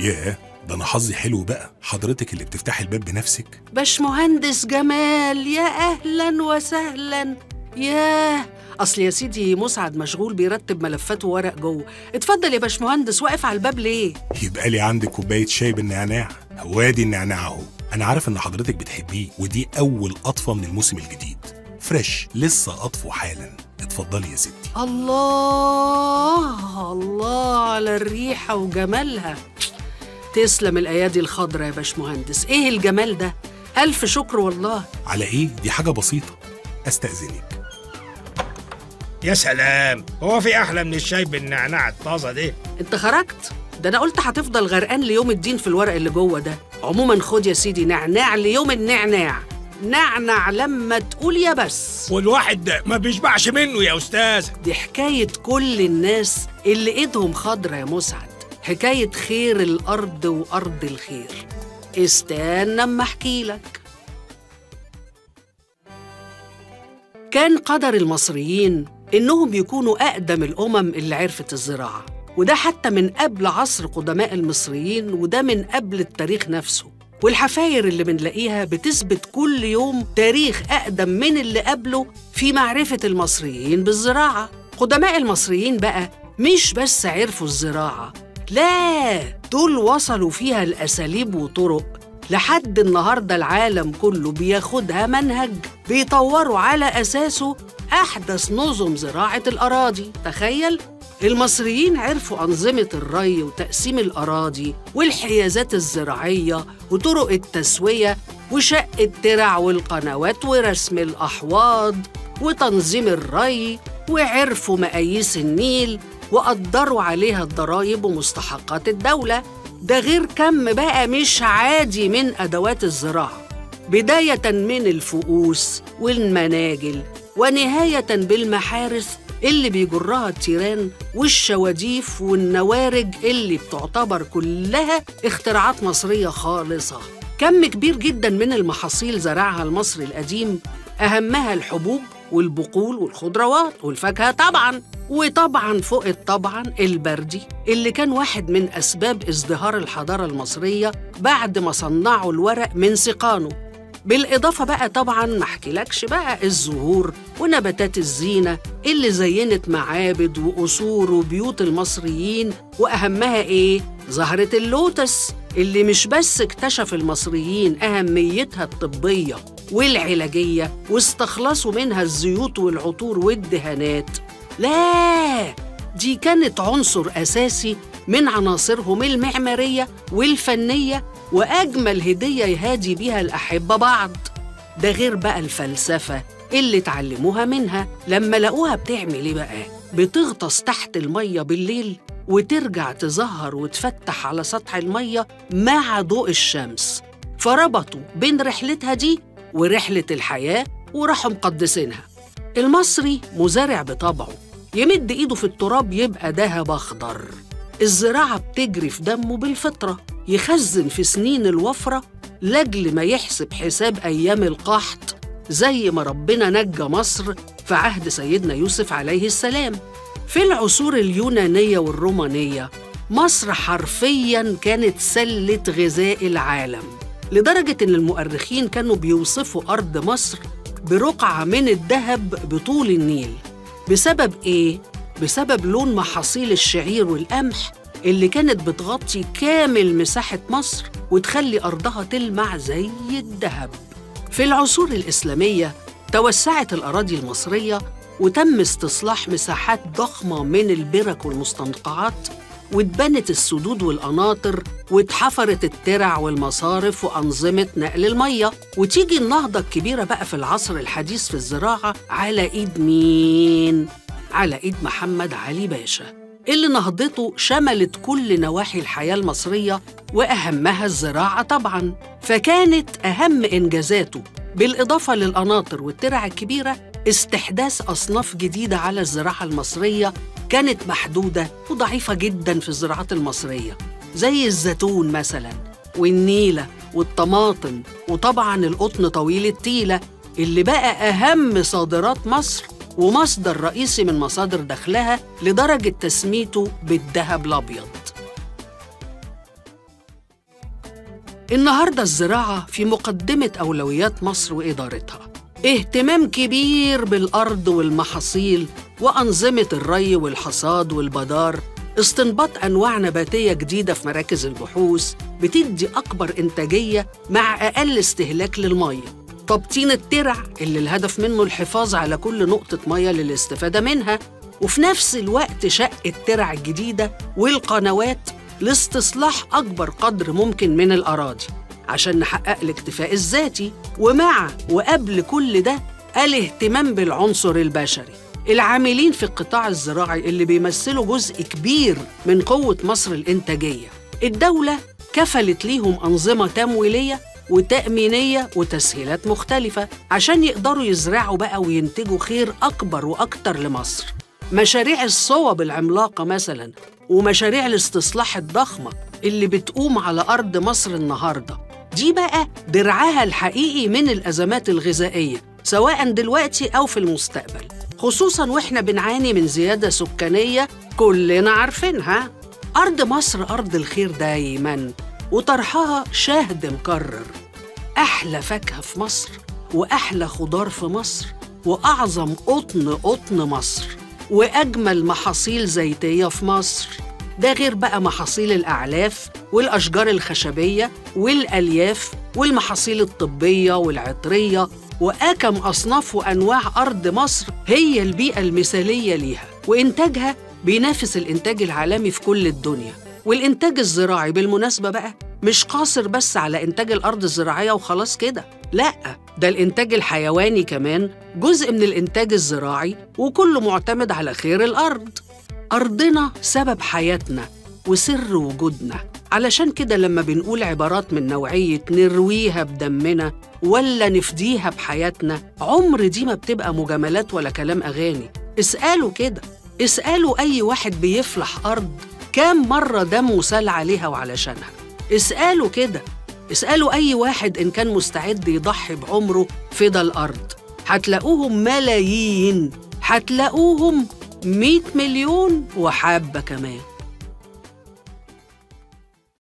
ياه ده انا حظي حلو بقى حضرتك اللي بتفتحي الباب بنفسك باشمهندس جمال يا اهلا وسهلا ياه اصل يا سيدي مسعد مشغول بيرتب ملفات وورق جوه اتفضل يا باشمهندس واقف على الباب ليه يبقى لي عندك كوبايه شاي بالنعناع وادي النعناع اهو انا عارف ان حضرتك بتحبيه ودي اول قطفه من الموسم الجديد فريش لسه قطفه حالا اتفضلي يا ستي الله الله على الريحة وجمالها تسلم الأيادي الخضرا يا باشمهندس إيه الجمال ده؟ ألف شكر والله على ايه دي حاجه بسيطه استاذنك يا سلام هو في احلى من الشاي بالنعناع الطازه دي أنت خرجت؟ ده أنا قلت هتفضل غرقان ليوم الدين في الورق اللي جوه ده عموما خد يا سيدي نعناع ليوم النعناع نعنع لما تقول يا بس والواحد ده ما بيشبعش منه يا استاذ دي حكاية كل الناس اللي ايدهم خضرة يا مسعد حكاية خير الأرض وأرض الخير استنى اما احكي لك كان قدر المصريين إنهم يكونوا أقدم الأمم اللي عرفت الزراعة وده حتى من قبل عصر قدماء المصريين وده من قبل التاريخ نفسه والحفاير اللي بنلاقيها بتثبت كل يوم تاريخ أقدم من اللي قبله في معرفة المصريين بالزراعة قدماء المصريين بقى مش بس عرفوا الزراعة لا دول وصلوا فيها الأساليب وطرق لحد النهاردة العالم كله بياخدها منهج بيطوروا على أساسه أحدث نظم زراعة الأراضي تخيل المصريين عرفوا أنظمة الري وتقسيم الأراضي والحيازات الزراعية وطرق التسوية وشق الترع والقنوات ورسم الأحواض وتنظيم الري وعرفوا مقاييس النيل وقدروا عليها الضرائب ومستحقات الدولة ده غير كم بقى مش عادي من أدوات الزراعة بداية من الفؤوس والمناجل ونهاية بالمحارث اللي بيجرها التيران والشواديف والنوارج اللي بتعتبر كلها اختراعات مصرية خالصة كم كبير جدا من المحاصيل زرعها المصري القديم أهمها الحبوب والبقول والخضروات والفاكهة طبعا وطبعا فوق الطبعا البردي اللي كان واحد من أسباب ازدهار الحضارة المصرية بعد ما صنعوا الورق من سقانه بالإضافة بقى طبعا ما احكيلكش بقى الزهور ونباتات الزينة اللي زينت معابد وقصور وبيوت المصريين وأهمها إيه؟ زهرة اللوتس اللي مش بس اكتشف المصريين أهميتها الطبية والعلاجية واستخلصوا منها الزيوت والعطور والدهانات لا دي كانت عنصر أساسي من عناصرهم المعمارية والفنية وأجمل هدية يهادي بيها الأحبة بعض ده غير بقى الفلسفة اللي اتعلموها منها لما لقوها بتعمل ايه بقى بتغطس تحت المية بالليل وترجع تزهر وتفتح على سطح المية مع ضوء الشمس فربطوا بين رحلتها دي ورحلة الحياة وراحوا مقدسينها المصري مزارع بطبعه يمد ايده في التراب يبقى دهب اخضر الزراعة بتجري في دمه بالفطرة يخزن في سنين الوفرة لأجل ما يحسب حساب أيام القحط زي ما ربنا نجى مصر في عهد سيدنا يوسف عليه السلام في العصور اليونانية والرومانية مصر حرفياً كانت سلة غذاء العالم لدرجة إن المؤرخين كانوا بيوصفوا أرض مصر برقعة من الذهب بطول النيل بسبب إيه؟ بسبب لون محاصيل الشعير والقمح اللي كانت بتغطي كامل مساحة مصر وتخلي أرضها تلمع زي الذهب في العصور الإسلامية توسعت الأراضي المصرية وتم استصلاح مساحات ضخمة من البرك والمستنقعات واتبنت السدود والقناطر واتحفرت الترع والمصارف وأنظمة نقل المية وتيجي النهضة الكبيرة بقى في العصر الحديث في الزراعة على إيد مين؟ على إيد محمد علي باشا اللي نهضته شملت كل نواحي الحياة المصرية وأهمها الزراعة طبعاً فكانت أهم إنجازاته بالإضافة للقناطر والترع الكبيرة استحداث أصناف جديدة على الزراعة المصرية كانت محدودة وضعيفة جداً في الزراعات المصرية زي الزيتون مثلاً والنيلة والطماطم وطبعاً القطن طويل التيلة اللي بقى أهم صادرات مصر ومصدر رئيسي من مصادر دخلها لدرجة تسميته بالذهب الأبيض النهاردة الزراعة في مقدمة أولويات مصر وإدارتها اهتمام كبير بالأرض والمحاصيل وأنظمة الري والحصاد والبدار استنباط أنواع نباتية جديدة في مراكز البحوث بتدي أكبر إنتاجية مع أقل استهلاك للمية تبطين الترع اللي الهدف منه الحفاظ على كل نقطة مية للاستفادة منها وفي نفس الوقت شق الترع الجديدة والقنوات لاستصلاح أكبر قدر ممكن من الأراضي عشان نحقق الاكتفاء الذاتي ومع وقبل كل ده الاهتمام بالعنصر البشري العاملين في القطاع الزراعي اللي بيمثلوا جزء كبير من قوة مصر الإنتاجية الدولة كفلت ليهم أنظمة تمويلية وتأمينية وتسهيلات مختلفة عشان يقدروا يزرعوا بقى وينتجوا خير أكبر وأكتر لمصر مشاريع الصوب العملاقة مثلا ومشاريع الاستصلاح الضخمة اللي بتقوم على أرض مصر النهاردة دي بقى درعها الحقيقي من الأزمات الغذائية سواء دلوقتي أو في المستقبل خصوصا وإحنا بنعاني من زيادة سكانية كلنا عارفينها أرض مصر أرض الخير دايما وطرحها شاهد مكرر أحلى فاكهة في مصر وأحلى خضار في مصر وأعظم قطن قطن مصر وأجمل محاصيل زيتية في مصر ده غير بقى محاصيل الأعلاف والأشجار الخشبية والألياف والمحاصيل الطبية والعطرية وأكم أصناف وأنواع أرض مصر هي البيئة المثالية ليها وإنتاجها بينافس الإنتاج العالمي في كل الدنيا والإنتاج الزراعي بالمناسبة بقى مش قاصر بس على إنتاج الأرض الزراعية وخلاص كده لأ ده الإنتاج الحيواني كمان جزء من الإنتاج الزراعي وكله معتمد على خير الأرض أرضنا سبب حياتنا وسر وجودنا علشان كده لما بنقول عبارات من نوعية نرويها بدمنا ولا نفديها بحياتنا عمر دي ما بتبقى مجاملات ولا كلام أغاني اسألوا كده اسألوا أي واحد بيفلح أرض كام مرة دمه سال عليها وعلشانها اسألوا كده اسألوا أي واحد إن كان مستعد يضحي بعمره فدا الأرض هتلاقوهم ملايين هتلاقوهم 100 مليون وحابة كمان